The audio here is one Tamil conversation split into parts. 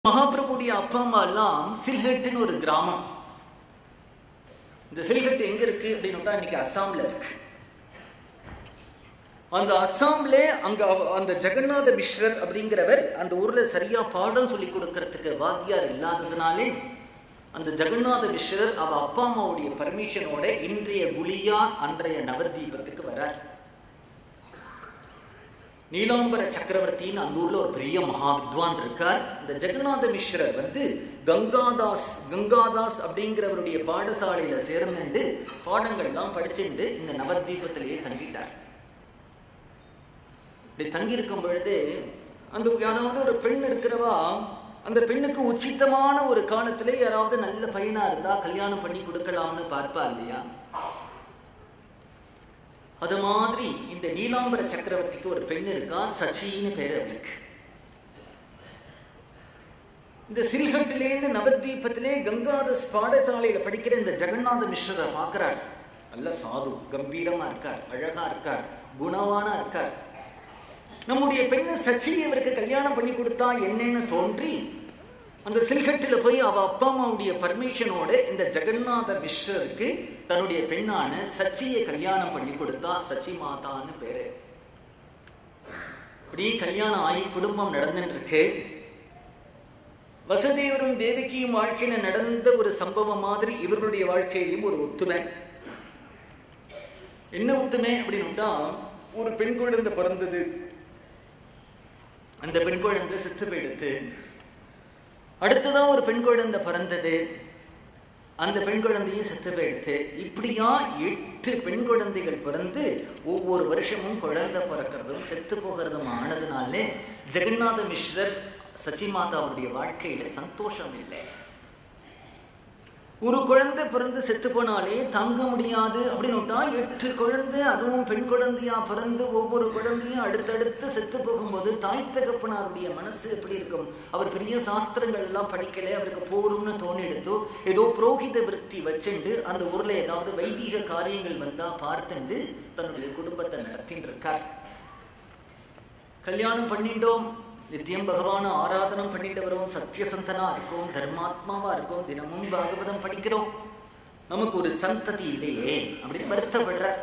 மகாபிரபுடைய அப்பா அம்மா எல்லாம் சில்ஹெட்டுன்னு ஒரு கிராமம் இந்த சில்ஹெட் எங்க இருக்கு அப்படின்னு இன்னைக்கு அஸ்ஸாம்ல இருக்கு அந்த அஸ்ஸாம்ல அங்க அவ- அந்த ஜெகநாத மிஸ்ரர் அப்படிங்கிறவர் அந்த ஊர்ல சரியா பாடம் சொல்லி கொடுக்கறதுக்கு வாத்தியார் இல்லாததுனாலே அந்த ஜெகநாத மிஸ்ரர் அவ அப்பா அம்மாவுடைய பர்மிஷனோட இன்றைய குலியா அன்றைய நவதீபத்துக்கு வரார் நீலாம்பர சக்கரவர்த்தின்னு அந்த ஊர்ல ஒரு பெரிய மகா வித்வான் இருக்கார் இந்த ஜெகநாத மிஸ்ரர் வந்து கங்காதாஸ் கங்காதாஸ் அப்படிங்கிறவருடைய பாடசாலையில சேர்ந்துட்டு பாடங்கள்லாம் படிச்சுட்டு இந்த நவதீபத்திலேயே தங்கிட்டார் இப்படி தங்கியிருக்கும் பொழுது அந்த யாராவது ஒரு பெண் இருக்கிறவா அந்த பெண்ணுக்கு உச்சிதமான ஒரு காலத்திலே யாராவது நல்ல பையனா இருந்தா கல்யாணம் பண்ணி கொடுக்கலாம்னு பார்ப்பா இல்லையா அது மாதிரி இந்த நீலாம்பர சக்கரவர்த்திக்கு ஒரு பெண் இருக்கா சச்சின்னு பேர் அவளுக்கு இந்த சில்ஹட்டிலேருந்து நவதீபத்திலே கங்காதஸ் பாடசாலையில படிக்கிற இந்த ஜெகநாத மிஸ்ரரை பார்க்கிறார் நல்ல சாது கம்பீரமா இருக்கார் அழகா இருக்கார் குணவானா இருக்கார் நம்முடைய பெண்ணு சச்சி இவருக்கு கல்யாணம் பண்ணி கொடுத்தா என்னன்னு தோன்றி அந்த சில்ஹட்டில் போய் அவ அப்பா அம்மாவுடைய பர்மிஷனோட இந்த ஜெகநாத மிஸ்ரருக்கு தன்னுடைய பெண்ணான சச்சியை கல்யாணம் பண்ணி கொடுத்தா சச்சி மாதான்னு பேரு இப்படி கல்யாணம் ஆகி குடும்பம் நடந்துட்டு இருக்கு வசுதேவரும் தேவகியும் வாழ்க்கையில நடந்த ஒரு சம்பவம் மாதிரி இவர்களுடைய வாழ்க்கையிலும் ஒரு ஒத்துமை என்ன ஒத்துமை அப்படின்னுட்டா ஒரு பெண் குழந்தை பிறந்தது அந்த பெண் குழந்தை செத்து போயிடுத்து அடுத்ததா ஒரு பெண் குழந்தை பிறந்தது அந்த பெண் குழந்தையும் செத்து போயிடுத்து இப்படியா எட்டு பெண் குழந்தைகள் பிறந்து ஒவ்வொரு வருஷமும் குழந்தை பிறக்கிறதும் செத்து போகிறதும் ஆனதுனாலே ஜெகநாத மிஸ்ரர் சச்சிமாதாவுடைய வாழ்க்கையில சந்தோஷம் இல்லை ஒரு குழந்தை பிறந்து செத்து போனாலே தங்க முடியாது அப்படின்னுட்டா எட்டு குழந்தை அதுவும் பெண் குழந்தையா பிறந்து ஒவ்வொரு குழந்தையும் அடுத்தடுத்து செத்து போகும்போது தாய் தகப்பனாருடைய மனசு எப்படி இருக்கும் அவர் பெரிய சாஸ்திரங்கள் எல்லாம் படிக்கல அவருக்கு போரும்னு தோணி எடுத்தோ ஏதோ புரோகித விருத்தி வச்சுண்டு அந்த ஊர்ல ஏதாவது வைதிக காரியங்கள் வந்தா பார்த்துண்டு தன்னுடைய குடும்பத்தை நடத்தின்னு இருக்கார் கல்யாணம் பண்ணிட்டோம் நித்தியம் பகவான ஆராதனம் பண்ணிட்டு வரோம் சத்தியசந்தனா இருக்கோம் தர்மாத்மாவா இருக்கோம் தினமும் பாகவதம் படிக்கிறோம் நமக்கு ஒரு சந்ததி இல்லையே அப்படின்னு வருத்தப்படுறார்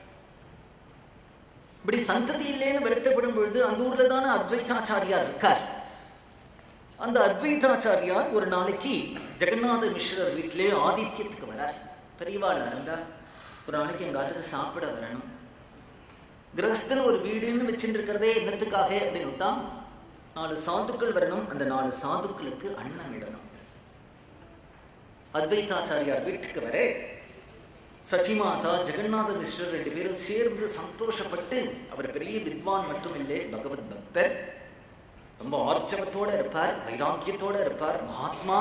இப்படி சந்ததி இல்லைன்னு வருத்தப்படும் பொழுது அந்த ஊர்ல தானே அத்வைதாச்சாரியார் இருக்கார் அந்த அத்வைதாச்சாரியார் ஒரு நாளைக்கு ஜெகநாத மிஸ்ரர் வீட்டிலே ஆதித்யத்துக்கு வரார் பெரியவாள் இருந்தா ஒரு நாளைக்கு எங்க அதுக்கு சாப்பிட வரணும் கிரகஸ்தன் ஒரு வீடுன்னு வச்சுட்டு இருக்கிறதே என்னத்துக்காக அப்படின்னு நாலு சாதுக்கள் வரணும் அந்த நாலு சாதுக்களுக்கு அன்னம் இடணும் அத்வைதாச்சாரியார் வீட்டுக்கு வர சச்சிமாதா ஜெகநாத மிஸ்ரர் ரெண்டு பேரும் சேர்ந்து சந்தோஷப்பட்டு அவர் பெரிய வித்வான் மட்டும் இல்லை பகவத் பக்தர் ரொம்ப ஆர்ச்சவத்தோட இருப்பார் வைராக்கியத்தோட இருப்பார் மகாத்மா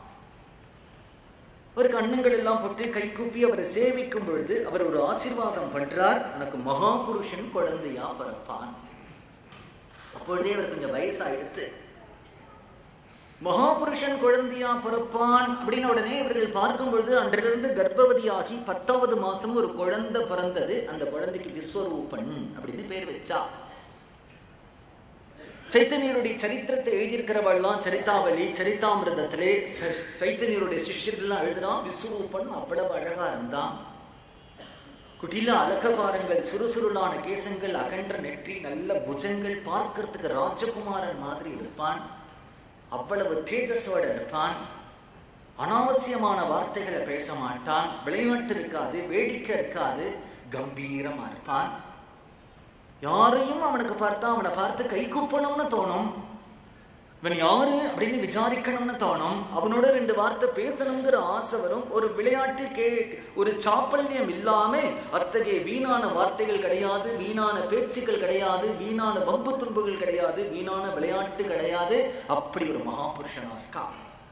அவருக்கு அன்னங்கள் எல்லாம் போட்டு கை கூப்பி அவரை சேவிக்கும் பொழுது அவர் ஒரு ஆசீர்வாதம் பண்றார் உனக்கு மகாபுருஷன் குழந்தையா பிறப்பான் அப்பொழுதே அவர் கொஞ்சம் வயசாயிடுத்து மகாபுருஷன் குழந்தையா பிறப்பான் அப்படின்னு உடனே இவர்கள் பார்க்கும் பொழுது அன்றிலிருந்து கர்ப்பவதியாகி பத்தாவது மாசம் ஒரு குழந்தை பிறந்தது அந்த குழந்தைக்கு விஸ்வரூபன் அப்படின்னு பேர் வச்சா சைத்தன்யருடைய சரித்திரத்தை எழுதியிருக்கிறவள்லாம் சரிதாவளி சரிதாமிரதத்திலே ச- சைத்தன்யருடைய சிஷ்யர்கள்லாம் எழுதுறான் விஸ்வரூபன் அவ்வளவு அழகா இருந்தான் குட்டில அலக்கபாரங்கள் சுறுசுறுலான கேசங்கள் அகன்ற நெற்றி நல்ல புஜங்கள் பார்க்கறதுக்கு ராஜகுமாரன் மாதிரி இருப்பான் அவ்வளவு தேஜஸோட இருப்பான் அனாவசியமான வார்த்தைகளை பேச மாட்டான் விளையாட்டு இருக்காது வேடிக்கை இருக்காது கம்பீரமா இருப்பான் யாரையும் அவனுக்கு பார்த்தா அவனை பார்த்து கை கூப்பணும்னு தோணும் இவன் யாரு அப்படின்னு விசாரிக்கணும்னு தோணும் அவனோட ரெண்டு வார்த்தை பேசணுங்கிற ஆசை வரும் ஒரு விளையாட்டு கே ஒரு சாப்பல்யம் இல்லாம அத்தகைய வீணான வார்த்தைகள் கிடையாது வீணான பேச்சுக்கள் கிடையாது வீணான வம்பு துன்புகள் கிடையாது வீணான விளையாட்டு கிடையாது அப்படி ஒரு மகாபுருஷனா இருக்கான்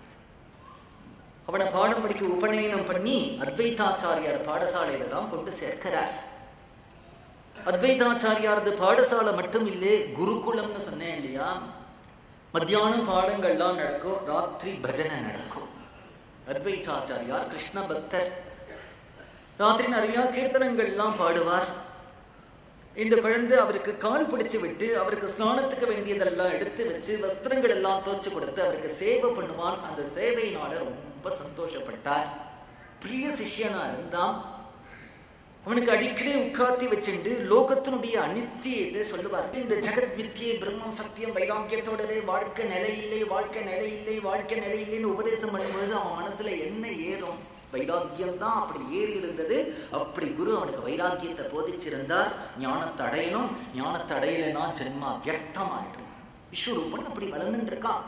அவனை பாடம் படிக்க உபநயனம் பண்ணி அத்வைதாச்சாரியார் பாடசாலையில தான் கொண்டு சேர்க்கிறார் அத்வைதாச்சாரியாரது பாடசாலை மட்டும் இல்லை குருகுலம்னு சொன்னேன் இல்லையா மத்தியானம் பாடங்கள்லாம் நடக்கும் ராத்திரி பஜனை நடக்கும் அத்வைதாச்சாரியார் கிருஷ்ண பக்தர் ராத்திரி நிறைய கீர்த்தனங்கள்லாம் பாடுவார் இந்த குழந்தை அவருக்கு கால் பிடிச்சு விட்டு அவருக்கு ஸ்நானத்துக்கு வேண்டியதெல்லாம் எடுத்து வச்சு வஸ்திரங்கள் எல்லாம் துவச்சு கொடுத்து அவருக்கு சேவை பண்ணுவான் அந்த சேவையினால ரொம்ப சந்தோஷப்பட்டார் பிரிய சிஷ்யனா இருந்தான் அவனுக்கு அடிக்கடி உட்காத்தி வச்சுண்டு லோகத்தினுடைய அனித்தியத்தை சொல்லுவார் இந்த ஜெகத் வித்தியை பிரம்மம் சத்தியம் வைராக்கியத்தோடவே வாழ்க்கை நிலை இல்லை வாழ்க்கை நிலை இல்லை வாழ்க்கை நிலை இல்லைன்னு உபதேசம் பண்ணும்பொழுது அவன் மனசுல என்ன ஏறும் வைராக்கியம் தான் அப்படி ஏறி இருந்தது அப்படி குரு அவனுக்கு வைராக்கியத்தை போதிச்சிருந்தார் ஞானத்தை அடையணும் ஞானத்தை அடையலைன்னா ஜென்மா வியர்த்தமாயிடும் விஸ்வரூபன் அப்படி வளர்ந்துட்டு இருக்கான்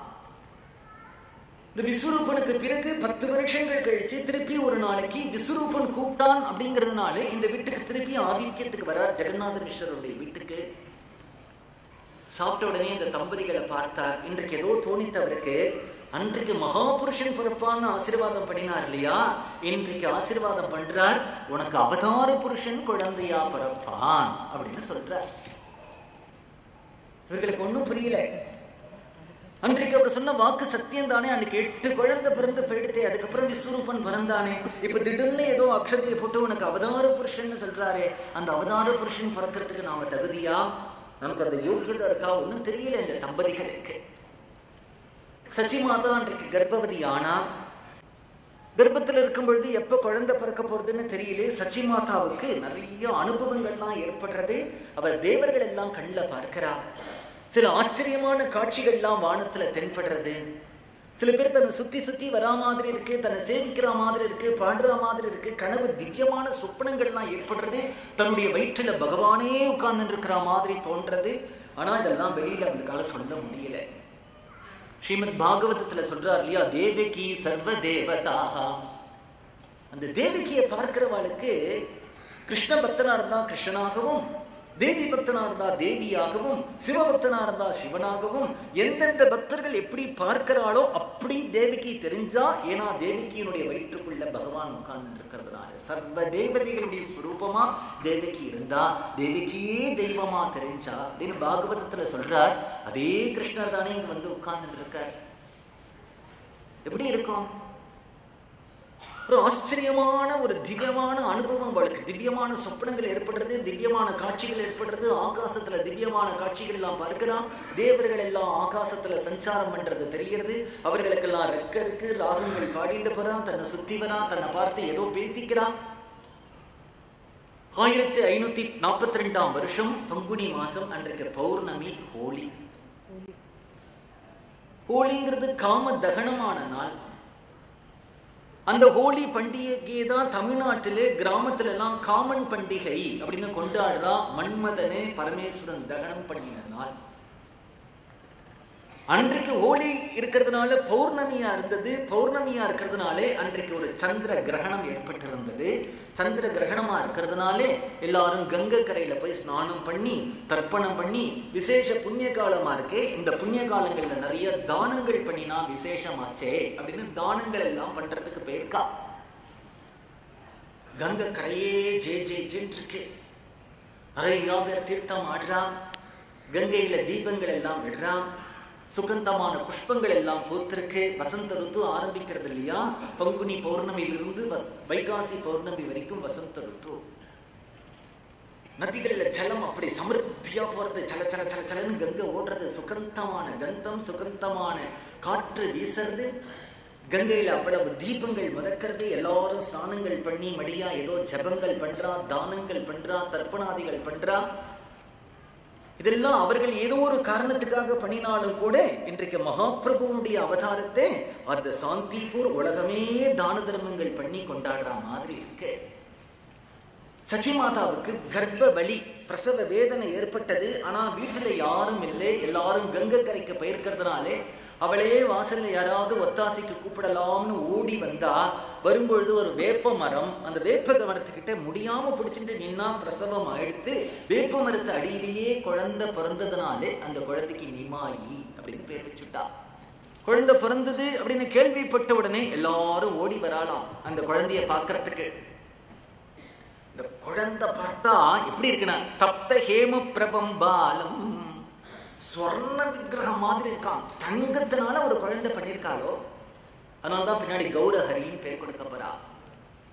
இந்த விஸ்வரூபனுக்கு பிறகு பத்து வருஷங்கள் கழிச்சு திருப்பி ஒரு நாளைக்கு விஸ்வரூபன் கூப்பிட்டான் அப்படிங்கிறதுனால இந்த வீட்டுக்கு திருப்பி ஆதித்யத்துக்கு வரார் ஜெகநாத மிஸ்வருடைய வீட்டுக்கு சாப்பிட்ட உடனே இந்த தம்பதிகளை பார்த்தார் இன்றைக்கு ஏதோ தோணித்தவருக்கு அன்றைக்கு மகாபுருஷன் பிறப்பான்னு ஆசீர்வாதம் பண்ணினார் இல்லையா இன்றைக்கு ஆசீர்வாதம் பண்றார் உனக்கு அவதார புருஷன் குழந்தையா பிறப்பான் அப்படின்னு சொல்றார் இவர்களுக்கு ஒன்றும் புரியல அன்றைக்கு அவர் சொன்ன வாக்கு சத்தியம் தானே அன்னைக்கு எட்டு குழந்தை பிறந்து போயிடுத்தே அதுக்கப்புறம் விஸ்வரூபன் பிறந்தானே இப்ப திடீர்னு ஏதோ அக்ஷதையை போட்டு உனக்கு அவதார புருஷன் சொல்றாரே அந்த அவதார புருஷன் பிறக்கிறதுக்கு நாம தகுதியா நமக்கு அந்த யோக்கியதை இருக்கா ஒன்றும் தெரியல இந்த தம்பதிகளுக்கு சச்சி மாதா அன்றைக்கு கர்ப்பவதி ஆனா கர்ப்பத்தில் இருக்கும் பொழுது எப்போ குழந்தை பிறக்க போறதுன்னு தெரியல சச்சி மாதாவுக்கு நிறைய அனுபவங்கள்லாம் ஏற்படுறது அவர் தேவர்கள் எல்லாம் கண்ணில் பார்க்கிறா சில ஆச்சரியமான காட்சிகள்லாம் வானத்துல தென்படுறது சில பேர் தன்னை சுத்தி சுத்தி வரா மாதிரி இருக்கு தன்னை சேவிக்கிற மாதிரி இருக்கு பாடுற மாதிரி இருக்கு கனவு திவ்யமான சொப்பனங்கள்லாம் ஏற்படுறது தன்னுடைய வயிற்றுல பகவானே உட்கார்ந்து இருக்கிற மாதிரி தோன்றது ஆனா இதெல்லாம் வெளியில அவங்களுக்கால சொல்ல முடியல ஸ்ரீமத் பாகவதத்துல சொல்றார் இல்லையா தேவகி சர்வ தேவதாக அந்த தேவகியை பார்க்கிறவாளுக்கு கிருஷ்ண பக்தனா இருந்தா கிருஷ்ணனாகவும் தேவி பக்தனா இருந்தா தேவியாகவும் சிவபக்தனா இருந்தா சிவனாகவும் எந்தெந்த பக்தர்கள் எப்படி பார்க்கிறாளோ அப்படி தேவிக்கு தெரிஞ்சா ஏன்னா தேவிகியினுடைய வயிற்றுக்குள்ள பகவான் உட்கார்ந்து இருக்கிறதுனால சர்வ தேவதைகளுடைய ஸ்வரூபமா தேவகி இருந்தா தேவிகியே தெய்வமா தெரிஞ்சா அப்படின்னு பாகவதத்துல சொல்றார் அதே கிருஷ்ணர் தானே இங்க வந்து உட்கார்ந்துட்டு இருக்கார் எப்படி இருக்கும் ஒரு ஆச்சரியமான ஒரு திவ்யமான அனுபவம் அவளுக்கு திவ்யமான சொப்பனங்கள் ஏற்படுறது திவ்யமான காட்சிகள் ஏற்படுறது ஆகாசத்துல திவ்யமான காட்சிகள் எல்லாம் பார்க்கலாம் தேவர்கள் எல்லாம் ஆகாசத்துல சஞ்சாரம் பண்றது தெரிகிறது அவர்களுக்கெல்லாம் ரெக்க இருக்கு ராகங்கள் பாடிட்டு போறான் தன்னை சுத்தி வரான் தன்னை பார்த்து ஏதோ பேசிக்கிறான் ஆயிரத்தி ஐநூத்தி நாற்பத்தி ரெண்டாம் வருஷம் பங்குனி மாசம் அன்றைக்கு பௌர்ணமி ஹோலி ஹோலிங்கிறது காம தகனமான நாள் அந்த ஹோலி பண்டிகைக்கு தான் தமிழ்நாட்டிலே கிராமத்துல எல்லாம் காமன் பண்டிகை அப்படின்னு கொண்டாடுறா மன்மதனே பரமேஸ்வரன் தகனம் பண்ணின நாள் அன்றைக்கு ஹோலி இருக்கிறதுனால பௌர்ணமியா இருந்தது பௌர்ணமியா இருக்கிறதுனாலே அன்றைக்கு ஒரு சந்திர கிரகணம் ஏற்பட்டிருந்தது சந்திர கிரகணமா இருக்கிறதுனாலே எல்லாரும் கங்கை கரையில போய் ஸ்நானம் பண்ணி தர்ப்பணம் பண்ணி விசேஷ புண்ணிய காலமா இருக்கே இந்த புண்ணிய காலங்கள்ல நிறைய தானங்கள் பண்ணினா விசேஷமாச்சே அப்படின்னு தானங்கள் எல்லாம் பண்றதுக்கு போயிருக்கா கங்கை கரையே ஜே ஜே ஜென் இருக்கு நிறைய பேர் தீர்த்தம் ஆடுறான் கங்கையில தீபங்கள் எல்லாம் விடுறான் சுகந்தமான புஷ்பங்கள் எல்லாம் பூத்திருக்கு வசந்த ருத்து ஆரம்பிக்கிறது இல்லையா பங்குனி பௌர்ணமியிலிருந்து வஸ் வைகாசி பௌர்ணமி வரைக்கும் வசந்த ருத்து நதிகளில் ஜலம் அப்படி சமிருத்தியா போறது சல சல சல சலன்னு கங்கை ஓடுறது சுகந்தமான கந்தம் சுகந்தமான காற்று வீசுறது கங்கையில் அவ்வளவு தீபங்கள் மிதக்கிறது எல்லாரும் ஸ்நானங்கள் பண்ணி மடியா ஏதோ ஜபங்கள் பண்றா தானங்கள் பண்றா தர்ப்பணாதிகள் பண்றா இதெல்லாம் அவர்கள் ஏதோ ஒரு காரணத்துக்காக பண்ணினாலும் கூட இன்றைக்கு மகாபிரபுவனுடைய அவதாரத்தை அந்த சாந்திபூர் உலகமே தான தர்மங்கள் பண்ணி கொண்டாடுற மாதிரி இருக்கு சச்சி மாதாவுக்கு கர்ப்ப வலி பிரசவ வேதனை ஏற்பட்டது ஆனா வீட்டுல யாரும் இல்லை எல்லாரும் கங்கை கரைக்கு போயிருக்கிறதுனாலே அவளே வாசல்ல யாராவது ஒத்தாசைக்கு கூப்பிடலாம்னு ஓடி வந்தா வரும்பொழுது ஒரு வேப்ப மரம் அந்த வேப்ப மரத்துக்கிட்ட முடியாம பிடிச்சிட்டு நின்னா பிரசவம் ஆயிடுத்து வேப்ப மரத்து அடியிலேயே குழந்தை பிறந்ததுனாலே அந்த குழந்தைக்கு நிமாயி அப்படின்னு பேர் வச்சுட்டா குழந்தை பிறந்தது அப்படின்னு கேள்விப்பட்ட உடனே எல்லாரும் ஓடி வராலாம் அந்த குழந்தைய பார்க்கறதுக்கு இந்த குழந்தை பார்த்தா எப்படி இருக்குன்னா தப்த ஹேம பிரபம் பாலம் ஸ்வர்ண விக்கிரகம் மாதிரி இருக்கான் தங்கத்தினால ஒரு குழந்தை பண்ணியிருக்காளோ அதனால தான் பின்னாடி கௌரஹரின்னு பேர் கொடுக்க போறா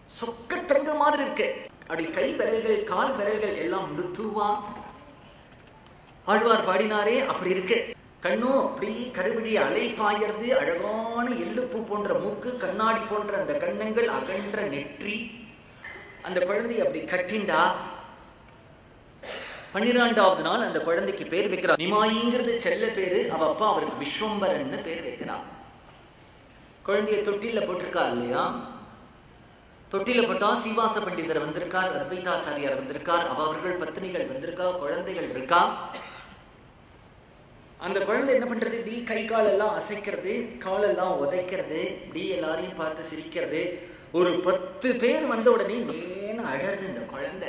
சொக்க தங்க மாதிரி இருக்கு அப்படி கை விரல்கள் கால் விரல்கள் எல்லாம் முடுத்துவா ஆழ்வார் பாடினாரே அப்படி இருக்கு கண்ணும் அப்படி கருவிழி அலை பாயறது அழகான எள்ளுப்பூ போன்ற மூக்கு கண்ணாடி போன்ற அந்த கண்ணங்கள் அகன்ற நெற்றி அந்த குழந்தை அப்படி கட்டிண்டா பன்னிரெண்டாவது நாள் அந்த குழந்தைக்கு பேர் வைக்கிறார் நிமாயிங்கிறது செல்ல பேரு அவ அப்பா அவருக்கு விஸ்வம்பரன்னு பேர் வைக்கிறான் குழந்தைய தொட்டில போட்டிருக்கா இல்லையா தொட்டில போட்டா ஸ்ரீவாச பண்டிதர் வந்திருக்கார் அத்வைதாச்சாரியார் வந்திருக்கார் அவ அவர்கள் பத்தினிகள் வந்திருக்கா குழந்தைகள் இருக்கா அந்த குழந்தை என்ன பண்றது இப்படி கை கால் எல்லாம் அசைக்கிறது காலெல்லாம் உதைக்கிறது இப்படி எல்லாரையும் பார்த்து சிரிக்கிறது ஒரு பத்து பேர் வந்த உடனே நேன்னு அழறது இந்த குழந்தை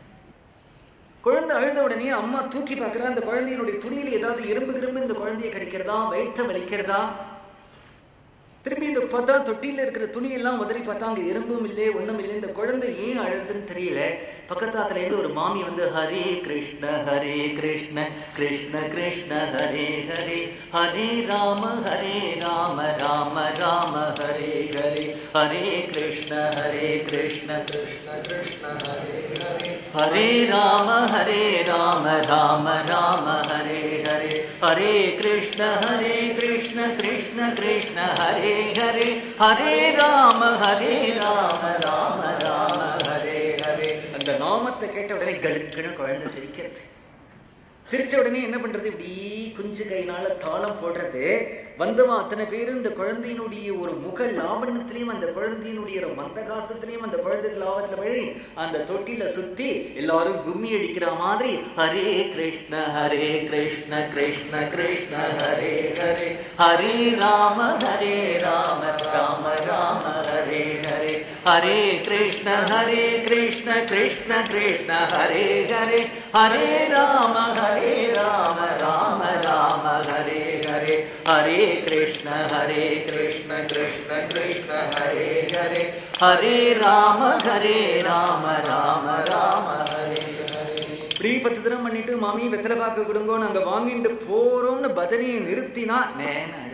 குழந்தை அழுத உடனே அம்மா தூக்கி பார்க்குறா அந்த குழந்தையினுடைய துணியில் ஏதாவது எறும்பு கிரும்பு இந்த குழந்தையை கடிக்கிறதா வயிற்ற வலிக்கிறதா திரும்பி இந்த பார்த்தா தொட்டியில் இருக்கிற துணியெல்லாம் உதறி பார்த்தா அங்கே எறும்பும் இல்லை ஒன்றும் இல்லை இந்த குழந்தை ஏன் அழுதுன்னு தெரியல பக்கத்தாத்துல இருந்து ஒரு மாமி வந்து ஹரே கிருஷ்ண ஹரே கிருஷ்ண கிருஷ்ண கிருஷ்ண ஹரே ஹரே ஹரே ராம ஹரே ராம ராம ராம ஹரே ஹரே ஹரே கிருஷ்ண ஹரே கிருஷ்ண கிருஷ்ண கிருஷ்ண ஹரே ஹரே ஹரே ராம ஹரே ராம ராம ராம ஹரே ஹரே ஹரே கிருஷ்ண ஹரே கிருஷ்ண கிருஷ்ண கிருஷ்ண ஹரே ஹரே ஹரே ராம ஹரே ராம ராம ராம ஹரே ஹரே அந்த நாமத்தை கேட்ட உடனே கழுக்குன்னு குழந்தை சிரிக்கிறது சிரிச்ச உடனே என்ன பண்றது இப்படி குஞ்சு கையினால தாளம் போடுறது வந்தவன் அத்தனை பேரும் இந்த குழந்தையினுடைய ஒரு முக லாவண்யத்திலையும் அந்த குழந்தையினுடைய ஒரு மந்தகாசத்திலையும் அந்த குழந்தை லாபத்துல வழி அந்த தொட்டில சுத்தி எல்லாரும் கும்மி அடிக்கிற மாதிரி ஹரே கிருஷ்ண ஹரே கிருஷ்ண கிருஷ்ண கிருஷ்ண ஹரே ஹரே ஹரே ராம ஹரே ராம ராம ராம ஹரே ஹரே ஹரே கிருஷ்ண ஹரே கிருஷ்ண கிருஷ்ண கிருஷ்ண ஹரே ஹரே ஹரே ராம ஹரே ராம ராம ராம ஹரே ஹரே ஹரே கிருஷ்ண ஹரே கிருஷ்ண கிருஷ்ண கிருஷ்ண ஹரே ஹரே ஹரே ராம ஹரே ராம ராம ராம ஹரே ஹரே இப்படி பத்து தினம் பண்ணிட்டு மாமி வெத்தலை பாக்க கொடுங்கோ நாங்க வாங்கிட்டு போறோம்னு பஜனையை நிறுத்தினா நேன அழுது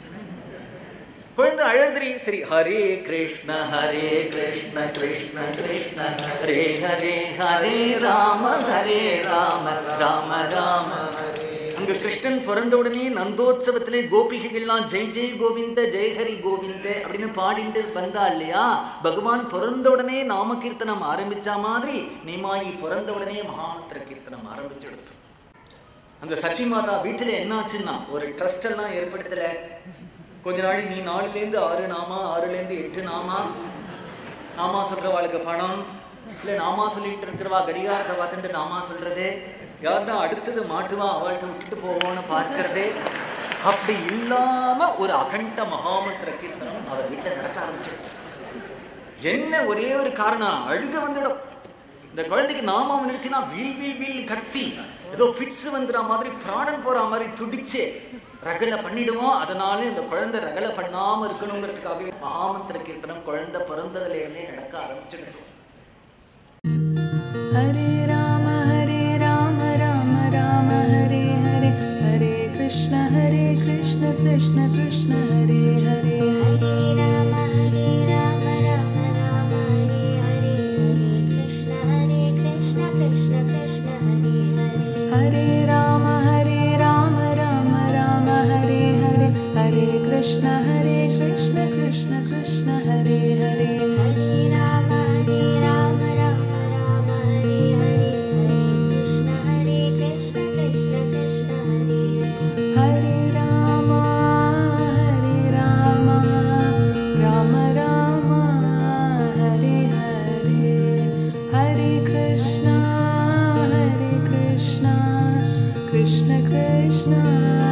குழந்தை அழுதுரி சரி ஹரே கிருஷ்ண ஹரே கிருஷ்ண கிருஷ்ண கிருஷ்ண ஹரே ஹரே ஹரே ராம ஹரே ராம ராம ராம ஹரே அங்க கிருஷ்ணன் பிறந்த உடனே நந்தோத்சவத்திலே கோபிகைகள்லாம் ஜெய் ஜெய் கோவிந்த ஜெய் ஹரி கோவிந்த அப்படின்னு பாடிட்டு வந்தா இல்லையா பகவான் பிறந்த உடனே நாம கீர்த்தனம் ஆரம்பிச்ச மாதிரி நிமாயி பிறந்த உடனே மகாமந்திர கீர்த்தனம் ஆரம்பிச்சு எடுத்து அந்த சச்சி மாதா வீட்டுல என்ன ஆச்சுன்னா ஒரு ட்ரஸ்ட் எல்லாம் ஏற்படுத்தல கொஞ்ச நாள் நீ நாலுலேருந்து ஆறு நாமா ஆறுலேருந்து எட்டு நாமா நாமா சொல்றவாளுக்கு பணம் இல்லை நாமா சொல்லிட்டு இருக்கிறவா கடிகாரத்தை பார்த்துட்டு நாமா சொல்றது யாருன்னா அடுத்தது மாட்டுவா அவள்கிட்ட விட்டுட்டு போவோன்னு பார்க்கறது அப்படி இல்லாம ஒரு அகண்ட மகாமந்திர கீர்த்தனம் அவர் வீட்டில் நடக்க ஆரம்பிச்சிருச்சு என்ன ஒரே ஒரு காரணம் அழுக வந்துடும் இந்த குழந்தைக்கு நாமாவை நிறுத்தினா வீல் வீல் வீல் கத்தி ஏதோ ஃபிட்ஸ் வந்துற மாதிரி பிராணன் போற மாதிரி துடிச்சு ரகலை பண்ணிடுவோம் அதனால இந்த குழந்தை ரகலை பண்ணாம இருக்கணுங்கிறதுக்காகவே மகாமந்திர கீர்த்தனம் குழந்தை பிறந்ததுல இருந்தே நடக்க ஆரம்பிச்சிடுது हरे राम हरे राम राम राम हरे हरे हरे कृष्ण हरे कृष्ण कृष्ण कृष्ण हरे हरे हरे राम हरे राम राम राम हरे हरे हरे कृष्ण हरे कृष्ण कृष्ण कृष्ण हरे हरे हरे राम हरे राम राम राम हरे हरे हरे कृष्ण हरे कृष्ण कृष्ण कृष्ण हरे हरे हरे राम हरे राम राम राम हरे हरे हरे कृष्ण हरे कृष्ण कृष्ण कृष्ण हरे हरे हरे राम हरे राम राम राम हरे हरे हरे कृष्ण हरे कृष्ण कृष्ण कृष्ण